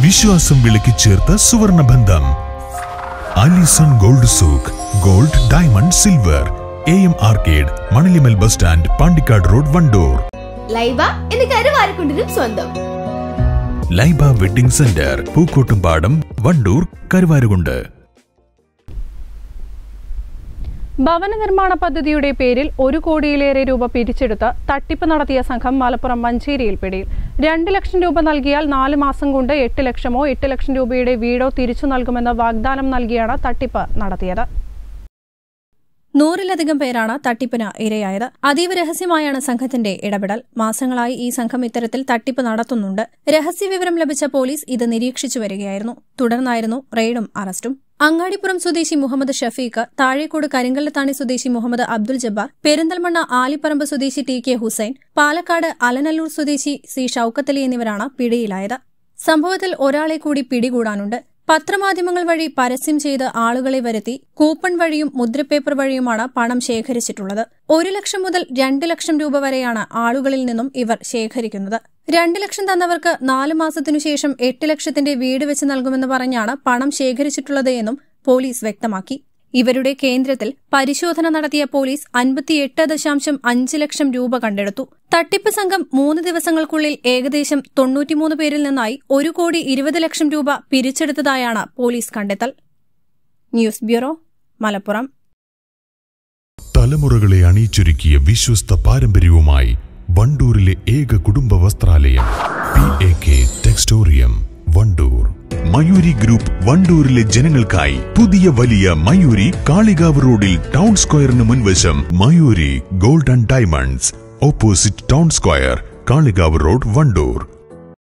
വിശ്വാസം വിളക്കി ചേർത്ത സുവർണ ബന്ധം Alison gold souk gold diamond silver A M arcade Manalimal bus stand Pandikkad road Wandoor Laiba എന്ന് കരുവാരക്കുണ്ടിനും സ്വന്തം ലൈബ വെഡിംഗ് സെന്റർ പൂക്കോട്ടുംപാടം വണ്ടൂർ കരുവാരുകുണ്ട് ഭവന നിർമ്മാണ പദ്ധതിയുടെ പേരിൽ ഒരു കോടിയിലേറെ രൂപ പിരിച്ചെടുത്ത് തട്ടിപ്പ് നടത്തിയ സംഘം മലപ്പുറം മഞ്ചേരിയിൽ പിടിയിൽ രണ്ട് ലക്ഷം രൂപ നൽകിയാൽ നാല് മാസം കൊണ്ട് എട്ട് ലക്ഷമോ എട്ട് ലക്ഷം രൂപയുടെ വീടോ തിരിച്ചു നൽകുമെന്ന് വാഗ്ദാനം നൽകിയാണ് തട്ടിപ്പ് നടത്തിയത് നൂറിലധികം പേരാണ് തട്ടിപ്പിന് ഇരയായത് അതീവ രഹസ്യമായാണ് സംഘത്തിന്റെ ഇടപെടൽ മാസങ്ങളായി ഈ സംഘം ഇത്തരത്തിൽ തട്ടിപ്പ് നടത്തുന്നുണ്ട് രഹസ്യവിവരം ലഭിച്ച പോലീസ് ഇത് നിരീക്ഷിച്ചു വരികയായിരുന്നു തുടർന്നായിരുന്നു റെയ്ഡും അറസ്റ്റും അങ്ങാടിപ്പുറം സ്വദേശി മുഹമ്മദ് ഷഫീഖ് താഴേക്കോട് കരിങ്കല്ലത്താണി സ്വദേശി മുഹമ്മദ് അബ്ദുൽ ജബ്ബാർ പെരിന്തൽമണ്ണ ആലിപ്പറമ്പ് സ്വദേശി ടി കെ ഹുസൈൻ പാലക്കാട് അലനല്ലൂർ സ്വദേശി സി ഷൌക്കത്തലി എന്നിവരാണ് പിടിയിലായത് സംഭവത്തിൽ ഒരാളെ കൂടി പിടികൂടാനുണ്ട് പത്രമാധ്യമങ്ങൾ വഴി പരസ്യം ചെയ്ത് ആളുകളെ വരുത്തി കൂപ്പൺ വഴിയും മുദ്രപേപ്പർ വഴിയുമാണ് പണം ശേഖരിച്ചിട്ടുള്ളത് ഒരു ലക്ഷം മുതൽ രണ്ട് ലക്ഷം രൂപ വരെയാണ് ആളുകളിൽ നിന്നും ഇവർ ശേഖരിക്കുന്നത് രണ്ട് ലക്ഷം തന്നവർക്ക് നാല് മാസത്തിനു ശേഷം എട്ട് ലക്ഷത്തിന്റെ വീട് വെച്ച് നൽകുമെന്ന് പറഞ്ഞാണ് പണം ശേഖരിച്ചിട്ടുള്ളത് എന്നും പോലീസ് വ്യക്തമാക്കി ഇവരുടെ കേന്ദ്രത്തിൽ പരിശോധന നടത്തിയ പോലീസ് അൻപത്തിയെട്ട് ദശാംശം അഞ്ച് ലക്ഷം രൂപ കണ്ടെടുത്തു തട്ടിപ്പ് സംഘം മൂന്ന് ദിവസങ്ങൾക്കുള്ളിൽ ഏകദേശം തൊണ്ണൂറ്റിമൂന്ന് പേരിൽ നിന്നായി ഒരു കോടി ഇരുപത് ലക്ഷം രൂപ പിരിച്ചെടുത്തതായാണ് പോലീസ് കണ്ടെത്തൽ ന്യൂസ് ബ്യൂറോ മലപ്പുറം തലമുറകളെ അണിയിച്ചൊരുക്കിയ വിശ്വസ്ത പാരമ്പര്യവുമായി വണ്ടൂരിലെ ഏക കുടുംബ വസ്ത്രാലയം P A K textorium Wandoor Mayuri group വണ്ടൂരിലെ ജനങ്ങൾക്കായി പുതിയ വലിയ മയൂരി കാളികാവ് റോഡിൽ ടൗൺ സ്ക്വയറിന് മുൻവശം Mayuri gold and diamonds opposite town square Kalikavu road Wandoor